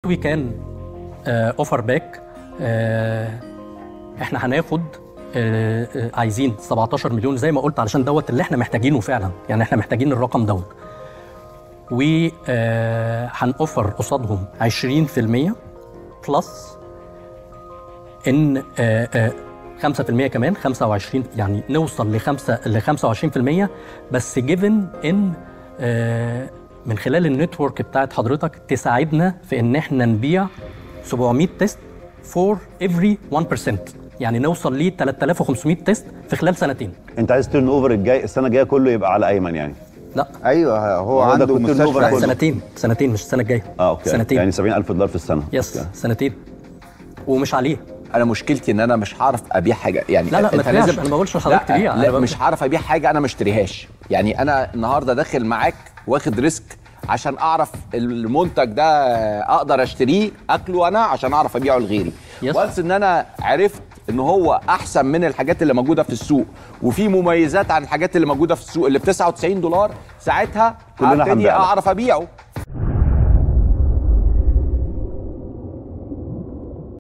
وي كان اوفر باك احنا هناخد آه، آه، عايزين 17 مليون زي ما قلت علشان دوت اللي احنا محتاجينه فعلا يعني احنا محتاجين الرقم دوت وهنوفر قصادهم 20% بلس ان آه، آه، 5% كمان 25 يعني نوصل ل 5 ل 25% بس جيفن ان آه، من خلال النتورك بتاعت حضرتك تساعدنا في ان احنا نبيع 700 تيست فور افري 1% يعني نوصل ل 3500 تيست في خلال سنتين انت عايز تيرن اوفر الجاي السنه الجايه كله يبقى على ايمن يعني لا ايوه هو هو ده عنده كنت مستشفى النوفر لا كله. سنتين سنتين مش السنه الجايه اه اوكي سنتين يعني 70000 دولار في السنه يس أوكي. سنتين ومش عليه انا مشكلتي ان انا مش هعرف ابيع حاجه يعني لا، لا، ما انت تبيعش. لازم أنا ما بقولش لحضرتك لا, تبيع. أنا لا بقول- مش هعرف ابيع حاجه انا ما اشتريهاش يعني انا النهارده داخل معاك واخد ريسك عشان اعرف المنتج ده اقدر اشتريه اكله انا عشان اعرف ابيعه لغيري يس. وانس ان انا عرفت ان هو احسن من الحاجات اللي موجوده في السوق وفي مميزات عن الحاجات اللي موجوده في السوق اللي ب 99 دولار ساعتها كلنا هبتدي هنبيع له. اعرف ابيعه